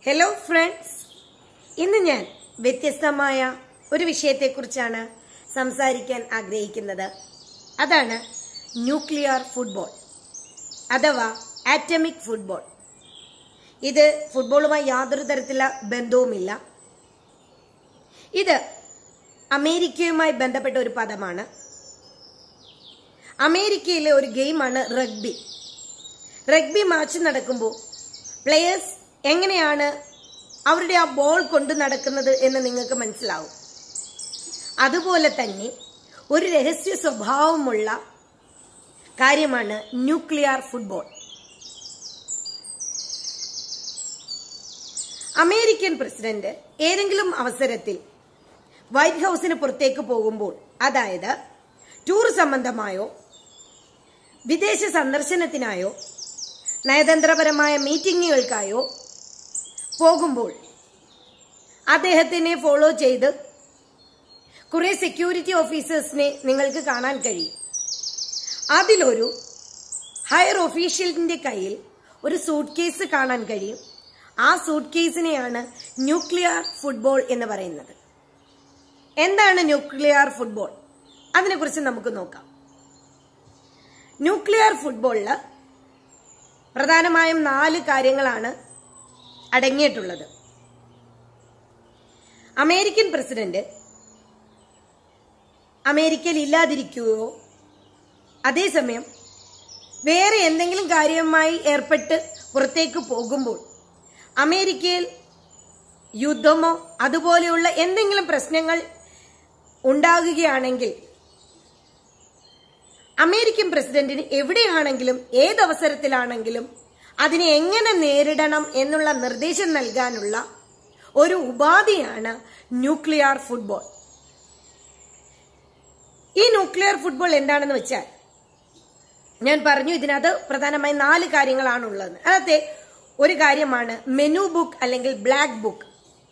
hello friends ഇന്ന് ഞാൻ വ്യത്യസ്തമായ ഒരു വിഷയത്തെക്കുറിച്ചാണ് സംസാരിക്കാൻ ആഗ്രഹിക്കുന്നത് അതാണ് ന്യൂക്ലിയർ ഫുട്ബോൾ അഥവാ ആറ്റമിക് ഫുട്ബോൾ ഇത് ഫുട്ബോളുമായി യാതൊരു തരത്തിലുള്ള ബന്ധവുമില്ല ഇത് അമേരിക്കയുമായി ബന്ധപ്പെട്ട ഒരു പദമാണ് അമേരിക്കയിലെ ഒരു ഗെയിമാണ് റഗ്ബി റഗ്ബി മാച്ച് നടക്കുമ്പോൾ പ്ലെയേഴ്സ് എങ്ങനെയാണ് അവരുടെ ആ ബോൾ കൊണ്ട് നടക്കുന്നത് എന്ന് നിങ്ങൾക്ക് മനസ്സിലാവും അതുപോലെ തന്നെ ഒരു രഹസ്യ സ്വഭാവമുള്ള കാര്യമാണ് ന്യൂക്ലിയർ ഫുട്ബോൾ അമേരിക്കൻ പ്രസിഡന്റ് ഏതെങ്കിലും അവസരത്തിൽ വൈറ്റ് ഹൗസിന് പുറത്തേക്ക് പോകുമ്പോൾ അതായത് ടൂർ സംബന്ധമായോ വിദേശ സന്ദർശനത്തിനായോ നയതന്ത്രപരമായ മീറ്റിങ്ങുകൾക്കായോ പോകുമ്പോൾ അദ്ദേഹത്തിനെ ഫോളോ ചെയ്ത് കുറെ സെക്യൂരിറ്റി ഓഫീസേഴ്സിനെ നിങ്ങൾക്ക് കാണാൻ കഴിയും അതിലൊരു ഹയർ ഒഫീഷ്യലിന്റെ കയ്യിൽ ഒരു സൂട്ട് കേസ് കാണാൻ കഴിയും ആ സൂട്ട് കേസിനെയാണ് ന്യൂക്ലിയർ ഫുട്ബോൾ എന്ന് പറയുന്നത് എന്താണ് ന്യൂക്ലിയർ ഫുട്ബോൾ അതിനെക്കുറിച്ച് നമുക്ക് നോക്കാം ന്യൂക്ലിയർ ഫുട്ബോളില് പ്രധാനമായും നാല് കാര്യങ്ങളാണ് അടങ്ങിയിട്ടുള്ളത് അമേരിക്കൻ പ്രസിഡന്റ് അമേരിക്കയിൽ ഇല്ലാതിരിക്കുകയോ അതേസമയം വേറെ എന്തെങ്കിലും കാര്യവുമായി ഏർപ്പെട്ട് പുറത്തേക്ക് പോകുമ്പോൾ അമേരിക്കയിൽ യുദ്ധമോ അതുപോലെയുള്ള എന്തെങ്കിലും പ്രശ്നങ്ങൾ ഉണ്ടാകുകയാണെങ്കിൽ അമേരിക്കൻ പ്രസിഡന്റിന് എവിടെയാണെങ്കിലും ഏതവസരത്തിലാണെങ്കിലും അതിനെ എങ്ങനെ നേരിടണം എന്നുള്ള നിർദ്ദേശം നൽകാനുള്ള ഒരു ഉപാധിയാണ് ന്യൂക്ലിയർ ഫുട്ബോൾ ഈ ന്യൂക്ലിയർ ഫുട്ബോൾ എന്താണെന്ന് വെച്ചാൽ ഞാൻ പറഞ്ഞു ഇതിനകത്ത് പ്രധാനമായി നാല് കാര്യങ്ങളാണ് ഉള്ളത് അതായത് ഒരു കാര്യമാണ് മെനു ബുക്ക് അല്ലെങ്കിൽ ബ്ലാക്ക് ബുക്ക്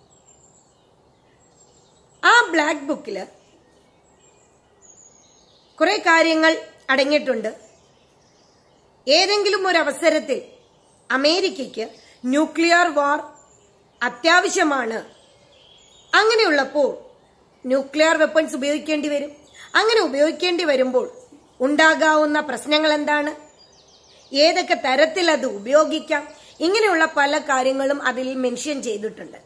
ആ ബ്ലാക്ക് ബുക്കില് കുറെ കാര്യങ്ങൾ അടങ്ങിയിട്ടുണ്ട് ഏതെങ്കിലും ഒരു അവസരത്തിൽ അമേരിക്കയ്ക്ക് ന്യൂക്ലിയർ വാർ അത്യാവശ്യമാണ് അങ്ങനെയുള്ളപ്പോൾ ന്യൂക്ലിയർ വെപ്പൺസ് ഉപയോഗിക്കേണ്ടി വരും അങ്ങനെ ഉപയോഗിക്കേണ്ടി വരുമ്പോൾ ഉണ്ടാകാവുന്ന പ്രശ്നങ്ങൾ എന്താണ് ഏതൊക്കെ തരത്തിൽ അത് ഉപയോഗിക്കാം ഇങ്ങനെയുള്ള പല കാര്യങ്ങളും അതിൽ മെൻഷൻ ചെയ്തിട്ടുണ്ട്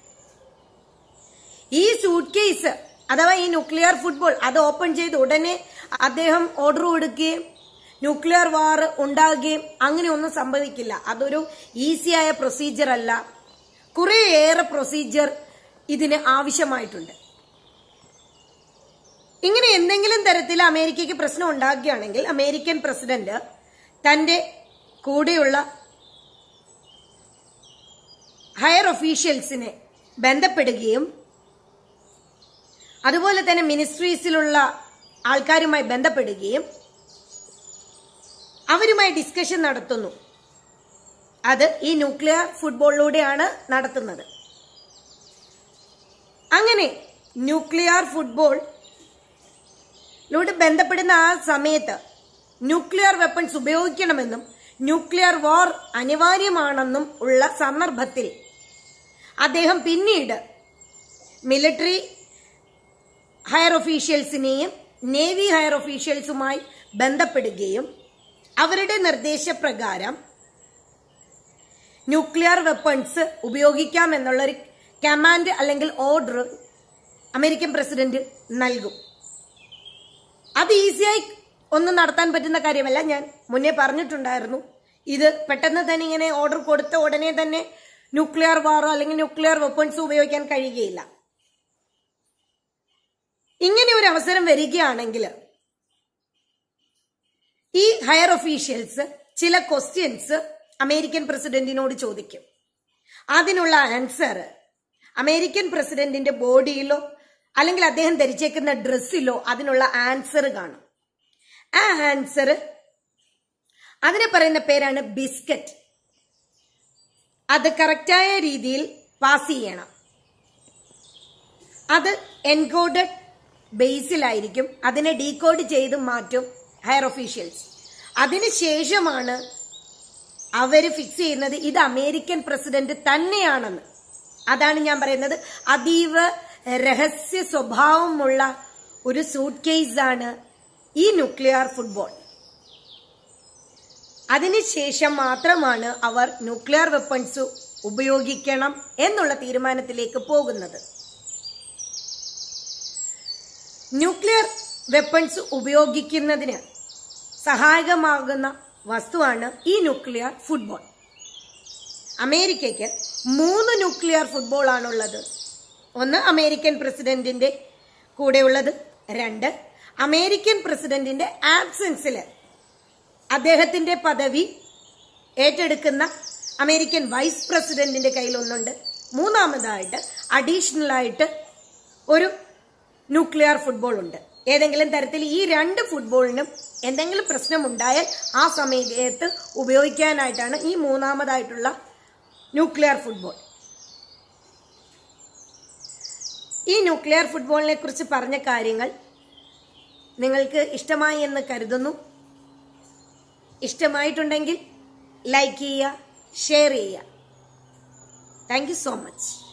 ഈ സൂട്ട് കേസ് അഥവാ ഈ ന്യൂക്ലിയർ ഫുട്ബോൾ അത് ഓപ്പൺ ചെയ്ത് ഉടനെ അദ്ദേഹം ഓർഡർ കൊടുക്കുകയും ന്യൂക്ലിയർ വാർ ഉണ്ടാകുകയും അങ്ങനെയൊന്നും സംഭവിക്കില്ല അതൊരു ഈസിയായ പ്രൊസീജിയർ അല്ല കുറേയേറെ പ്രൊസീജിയർ ഇതിന് ആവശ്യമായിട്ടുണ്ട് ഇങ്ങനെ എന്തെങ്കിലും തരത്തിൽ അമേരിക്കയ്ക്ക് പ്രശ്നം ഉണ്ടാകുകയാണെങ്കിൽ അമേരിക്കൻ പ്രസിഡന്റ് തന്റെ കൂടെയുള്ള ഹയർ ഒഫീഷ്യൽസിനെ ബന്ധപ്പെടുകയും അതുപോലെ തന്നെ മിനിസ്ട്രീസിലുള്ള ആൾക്കാരുമായി ബന്ധപ്പെടുകയും അവരുമായി ഡിസ്കഷൻ നടത്തുന്നു അത് ഈ ന്യൂക്ലിയർ ഫുട്ബോളിലൂടെയാണ് നടത്തുന്നത് അങ്ങനെ ന്യൂക്ലിയർ ഫുട്ബോൾ ലൂടെ ബന്ധപ്പെടുന്ന ആ സമയത്ത് ന്യൂക്ലിയർ വെപ്പൺസ് ഉപയോഗിക്കണമെന്നും ന്യൂക്ലിയർ വാർ അനിവാര്യമാണെന്നും ഉള്ള സന്ദർഭത്തിൽ അദ്ദേഹം പിന്നീട് മിലിറ്ററി ഹയർ ഒഫീഷ്യൽസിനെയും നേവി ഹയർ ഒഫീഷ്യൽസുമായി ബന്ധപ്പെടുകയും അവരുടെ നിർദ്ദേശപ്രകാരം ന്യൂക്ലിയർ വെപ്പൺസ് ഉപയോഗിക്കാം എന്നുള്ളൊരു കമാൻഡ് അല്ലെങ്കിൽ ഓർഡർ അമേരിക്കൻ പ്രസിഡന്റ് നൽകും അത് ഈസിയായി ഒന്നും നടത്താൻ പറ്റുന്ന കാര്യമല്ല ഞാൻ മുന്നേ പറഞ്ഞിട്ടുണ്ടായിരുന്നു ഇത് പെട്ടെന്ന് തന്നെ ഇങ്ങനെ ഓർഡർ കൊടുത്ത ഉടനെ തന്നെ ന്യൂക്ലിയർ വാറോ അല്ലെങ്കിൽ ന്യൂക്ലിയർ വെപ്പൺസ് ഉപയോഗിക്കാൻ കഴിയുകയില്ല ഇങ്ങനെ ഒരു അവസരം വരികയാണെങ്കിൽ ഈ ഹയർ ഒഫീഷ്യൽസ് ചില ക്വസ്റ്റ്യൻസ് അമേരിക്കൻ പ്രസിഡന്റിനോട് ചോദിക്കും അതിനുള്ള ആൻസർ അമേരിക്കൻ പ്രസിഡന്റിന്റെ ബോഡിയിലോ അല്ലെങ്കിൽ അദ്ദേഹം ധരിച്ചേക്കുന്ന ഡ്രസ്സിലോ അതിനുള്ള ആൻസർ കാണും ആ ആൻസർ അതിനെ പറയുന്ന പേരാണ് ബിസ്ക്കറ്റ് അത് കറക്റ്റായ രീതിയിൽ പാസ് ചെയ്യണം അത് എൻകോഡഡ് ബേസിലായിരിക്കും അതിനെ ഡീകോഡ് ചെയ്ത് മാറ്റും ഹയർ ഒഫീഷ്യൽസ് അതിനുശേഷമാണ് അവര് ഫിക്സ് ചെയ്യുന്നത് ഇത് അമേരിക്കൻ പ്രസിഡന്റ് തന്നെയാണെന്ന് അതാണ് ഞാൻ പറയുന്നത് അതീവ രഹസ്യ സ്വഭാവമുള്ള ഒരു സൂട്ട് കേസാണ് ഈ ന്യൂക്ലിയർ ഫുട്ബോൾ അതിനുശേഷം മാത്രമാണ് അവർ ന്യൂക്ലിയർ വെപ്പൺസ് ഉപയോഗിക്കണം എന്നുള്ള തീരുമാനത്തിലേക്ക് പോകുന്നത് ന്യൂക്ലിയർ വെപ്പൺസ് ഉപയോഗിക്കുന്നതിന് സഹായകമാകുന്ന വസ്തുവാണ് ഈ ന്യൂക്ലിയർ ഫുട്ബോൾ അമേരിക്കയ്ക്ക് മൂന്ന് ന്യൂക്ലിയർ ഫുട്ബോൾ ആണുള്ളത് ഒന്ന് അമേരിക്കൻ പ്രസിഡന്റിന്റെ കൂടെയുള്ളത് രണ്ട് അമേരിക്കൻ പ്രസിഡന്റിന്റെ ആബ്സെൻസിൽ അദ്ദേഹത്തിന്റെ പദവി ഏറ്റെടുക്കുന്ന അമേരിക്കൻ വൈസ് പ്രസിഡന്റിന്റെ കയ്യിൽ ഒന്നുണ്ട് മൂന്നാമതായിട്ട് അഡീഷണൽ ആയിട്ട് ഒരു ന്യൂക്ലിയർ ഫുട്ബോൾ ഉണ്ട് ഏതെങ്കിലും തരത്തിൽ ഈ രണ്ട് ഫുട്ബോളിനും എന്തെങ്കിലും പ്രശ്നമുണ്ടായാൽ ആ സമയത്ത് ഉപയോഗിക്കാനായിട്ടാണ് ഈ മൂന്നാമതായിട്ടുള്ള ന്യൂക്ലിയർ ഫുട്ബോൾ ഈ ന്യൂക്ലിയർ ഫുട്ബോളിനെ കുറിച്ച് പറഞ്ഞ കാര്യങ്ങൾ നിങ്ങൾക്ക് ഇഷ്ടമായി എന്ന് കരുതുന്നു ഇഷ്ടമായിട്ടുണ്ടെങ്കിൽ ലൈക്ക് ചെയ്യുക ഷെയർ ചെയ്യുക താങ്ക് യു സോ മച്ച്